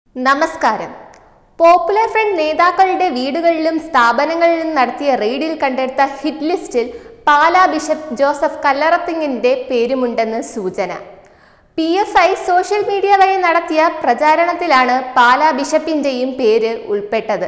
നമസ്കാരം popular front നേതാക്കളുടെ വീടുകളിലും സ്ഥാപനങ്ങളിലും നടത്തിയ റെയ്ഡിൽ കണ്ടെടുത്ത ഹിറ്റ് ലിസ്റ്റിൽ പാലാ ബിഷപ്പ് ജോസഫ് കല്ലറത്തിങ്ങിന്റെ പേരുമുണ്ടെന്ന് സൂചന P F I social media വഴി നടത്തിയ പ്രചാരണത്തിലാണ് പാലാ ബിഷപ്പിന്റെയും പേര് ഉൾപ്പെട്ടത്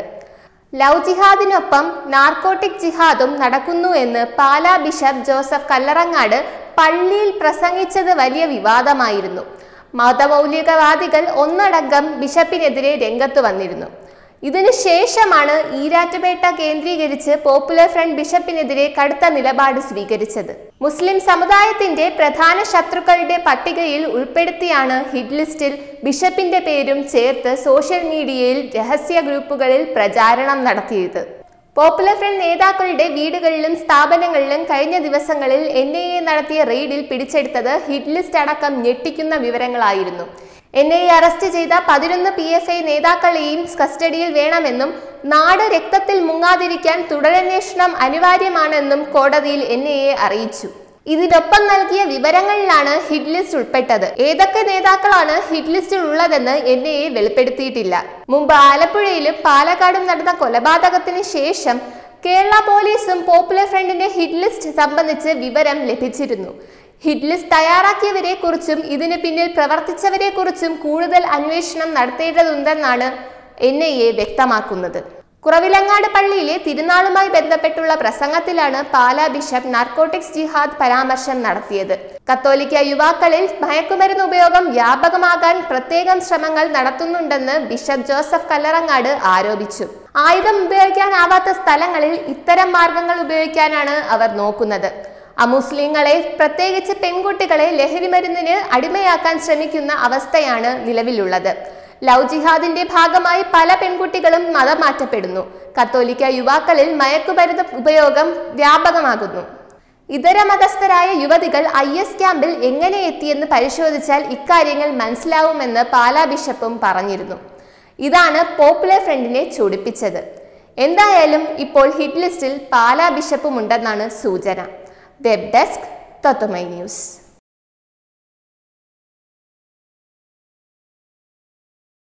ലവ് ജിഹാദിനൊപ്പം നാർക്കോട്ടിക് ജിഹാദും നടക്കുന്നു എന്ന് പാലാ ബിഷപ്പ് ജോസഫ് കല്ലറങ്ങാട് പള്ളിയിൽ പ്രസംഗിച്ചത് വലിയ വിവാദമായിരുന്നു മതമൗലികവാദികൾ ഒന്നടങ്കം ബിഷപ്പിനെതിരെ രംഗത്ത് വന്നിരുന്നു ഇതിനു ശേഷമാണ് ഈരാറ്റുപേട്ട കേന്ദ്രീകരിച്ച് പോപ്പുലർ ഫ്രണ്ട് ബിഷപ്പിനെതിരെ കടുത്ത നിലപാട് സ്വീകരിച്ചത് മുസ്ലിം സമുദായത്തിന്റെ പ്രധാന ശത്രുക്കളുടെ പട്ടികയിൽ ഉൾപ്പെടുത്തിയാണ് ഹിറ്റ് ലിസ്റ്റിൽ ബിഷപ്പിന്റെ പേരും ചേർത്ത് സോഷ്യൽ മീഡിയയിൽ രഹസ്യ ഗ്രൂപ്പുകളിൽ പ്രചാരണം നടത്തിയത് പോപ്പുലർ ഫ്രണ്ട് നേതാക്കളുടെ വീടുകളിലും സ്ഥാപനങ്ങളിലും കഴിഞ്ഞ ദിവസങ്ങളിൽ എൻ ഐ എ നടത്തിയ റെയ്ഡിൽ പിടിച്ചെടുത്തത് ഹിറ്റ് ലിസ്റ്റ് അടക്കം ഞെട്ടിക്കുന്ന വിവരങ്ങളായിരുന്നു എൻ ഐ എ അറസ്റ്റ് ചെയ്ത പതിനൊന്ന് പി എഫ് ഐ നേതാക്കളെയും കസ്റ്റഡിയിൽ വേണമെന്നും നാട് രക്തത്തിൽ മുങ്ങാതിരിക്കാൻ തുടരന്വേഷണം അനിവാര്യമാണെന്നും കോടതിയിൽ എൻ ഐ എ അറിയിച്ചു ഇതിനൊപ്പം നൽകിയ വിവരങ്ങളിലാണ് ഹിറ്റ് ലിസ്റ്റ് ഉൾപ്പെട്ടത് ഏതൊക്കെ നേതാക്കളാണ് ഹിറ്റ് ലിസ്റ്റിൽ ഉള്ളതെന്ന് എൻ ഐ എ വെളിപ്പെടുത്തിയിട്ടില്ല മുമ്പ് ആലപ്പുഴയിലും പാലക്കാടും നടന്ന കൊലപാതകത്തിന് ശേഷം കേരള പോലീസും പോപ്പുലർ ഫ്രണ്ടിന്റെ ഹിറ്റ് ലിസ്റ്റ് സംബന്ധിച്ച് വിവരം ലഭിച്ചിരുന്നു ഹിറ്റ് ലിസ്റ്റ് തയ്യാറാക്കിയവരെ കുറിച്ചും ഇതിന് പിന്നിൽ പ്രവർത്തിച്ചവരെ കുറിച്ചും കൂടുതൽ അന്വേഷണം നടത്തേണ്ടതുണ്ടെന്നാണ് എൻ ഐ എ വ്യക്തമാക്കുന്നത് കുറവിലങ്ങാട് പള്ളിയിലെ തിരുനാളുമായി ബന്ധപ്പെട്ടുള്ള പ്രസംഗത്തിലാണ് പാലാ ബിഷപ്പ് നാർക്കോട്ടിക്സ് ജിഹാദ് പരാമർശം നടത്തിയത് കത്തോലിക്ക യുവാക്കളിൽ മയക്കുമരുന്ന് ഉപയോഗം വ്യാപകമാകാൻ പ്രത്യേകം ശ്രമങ്ങൾ നടത്തുന്നുണ്ടെന്ന് ബിഷപ്പ് ജോസഫ് കല്ലറങ്ങാട് ആരോപിച്ചു ആയുധം ഉപയോഗിക്കാനാവാത്ത സ്ഥലങ്ങളിൽ ഇത്തരം മാർഗങ്ങൾ ഉപയോഗിക്കാനാണ് അവർ നോക്കുന്നത് അമുസ്ലിങ്ങളെ പ്രത്യേകിച്ച് പെൺകുട്ടികളെ ലഹരിമരുന്നിന് അടിമയാക്കാൻ ശ്രമിക്കുന്ന അവസ്ഥയാണ് നിലവിലുള്ളത് ലവ് ജിഹാദിന്റെ ഭാഗമായി പല പെൺകുട്ടികളും മതം മാറ്റപ്പെടുന്നു കത്തോലിക്ക യുവാക്കളിൽ മയക്കുമരുന്ന് ഉപയോഗം വ്യാപകമാകുന്നു ഇതര മതസ്ഥരായ യുവതികൾ ഐ എസ് ക്യാമ്പിൽ എങ്ങനെ എത്തിയെന്ന് പരിശോധിച്ചാൽ ഇക്കാര്യങ്ങൾ മനസ്സിലാവുമെന്ന് പാലാ ബിഷപ്പും പറഞ്ഞിരുന്നു ഇതാണ് പോപ്പുലർ ഫ്രണ്ടിനെ ചൊടിപ്പിച്ചത് എന്തായാലും ഇപ്പോൾ ഹിറ്റ് ലിസ്റ്റിൽ പാലാ ബിഷപ്പും ഉണ്ടെന്നാണ് സൂചന വെബ് ഡെസ്ക് തത്വമൈ ന്യൂസ്